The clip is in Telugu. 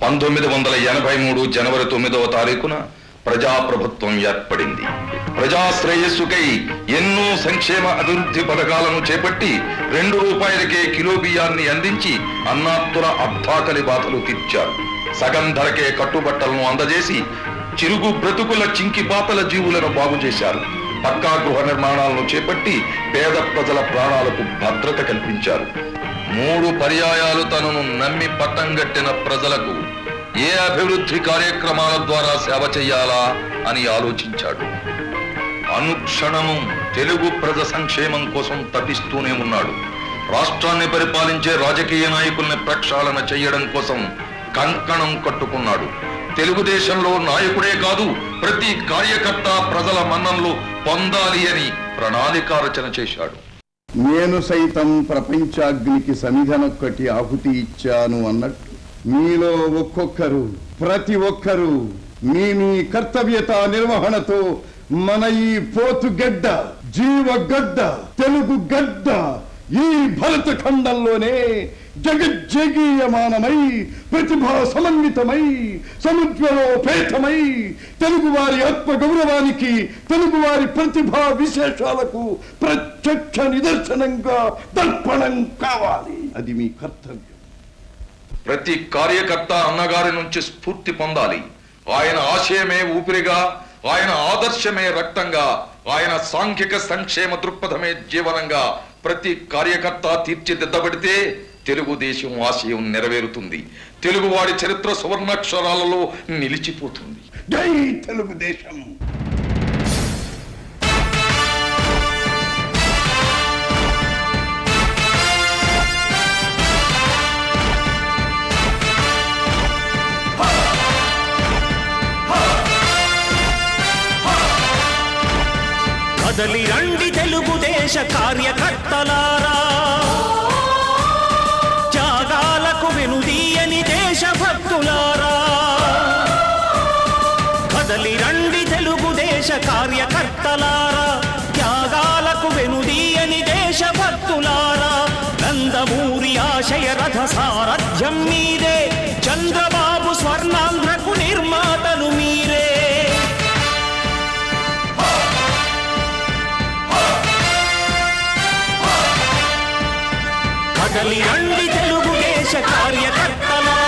పంతొమ్మిది వందల ఎనభై మూడు జనవరి తొమ్మిదవ తారీఖున ప్రజాప్రభుత్వం ఏర్పడింది ప్రజా శ్రేయస్సుకై ఎన్నో సంక్షేమ అభివృద్ధి పథకాలను చేపట్టి రెండు రూపాయలకే కిలో బియ్యాన్ని అందించి అన్నాత్తుల అర్థాకలి బాధలు తీర్చారు సగం ధరకే కట్టుబట్టలను అందజేసి చిరుగు బ్రతుకుల చింకిపాతల జీవులను బాగు చేశారు పక్కా గృహ నిర్మాణాలను చేపట్టి పేద ప్రజల ప్రాణాలకు భద్రత కల్పించారు మూడు పర్యాయాలు తనను నమ్మి పట్టం గట్టిన ప్రజలకు ఏ అభివృద్ధి కార్యక్రమాల ద్వారా సేవ చెయ్యాలా అని ఆలోచించాడు అనుక్షణము తెలుగు ప్రజ సంక్షేమం కోసం తపిస్తూనే ఉన్నాడు రాష్ట్రాన్ని పరిపాలించే రాజకీయ నాయకుల్ని ప్రక్షాళన చేయడం కోసం కంకణం కట్టుకున్నాడు తెలుగుదేశంలో నాయకుడే కాదు ప్రతి కార్యకర్త ప్రజల మన్ననలు పొందాలి అని ప్రణాళిక రచన చేశాడు నేను సైతం ప్రపంచాగ్నికి సమిధనొక్కటి ఆహుతి ఇచ్చాను అన్నట్టు మీలో ఒక్కొక్కరు ప్రతి ఒక్కరూ మీ మీ కర్తవ్యత నిర్వహణతో మన ఈ పోతు గడ్డ జీవగడ్డ తెలుగు గడ్డ ఈ భరత ఖండంలోనే జగజ్జగీయమానమై ప్రతిభా సమన్వితమై సముద్రలోపేతమై తెలుగువారి ఆత్మ గౌరవానికి తెలుగువారి ప్రతిభా విశేషాలకు ప్రత్యక్ష నిదర్శనంగా దర్పణం కావాలి అది మీ కర్తవ్యం ప్రతి కార్యకర్త అన్నగారి నుంచి స్ఫూర్తి పొందాలి ఆయన ఆశయమే ఊపిరిగా ఆయన ఆదర్శమే రక్తంగా ఆయన సాంఘిక సంక్షేమ దృక్పథమే జీవనంగా ప్రతి కార్యకర్త తీర్చిదిద్దబడితే తెలుగుదేశం ఆశయం నెరవేరుతుంది తెలుగువాడి చరిత్ర సువర్ణాక్షరాలలో నిలిచిపోతుంది జై తెలుగుదేశం కదలి రండి తెలుగుదేశ కార్యకర్తలారా త్యాగాలకు వెనుదీయని దేశభక్తులారా కదలి రండి తెలుగుదేశ కార్యకర్తలారా త్యాగాలకు వెనుదీయని దేశభక్తులారా నందమూరి ఆశయ రథ సారథ్యం మీదే చంద్రబాబు స్వర్ణాంధ్రకు నిర్మాతలు మీరే కదలి రండి తెలుగుదేశ కార్యకర్తలారా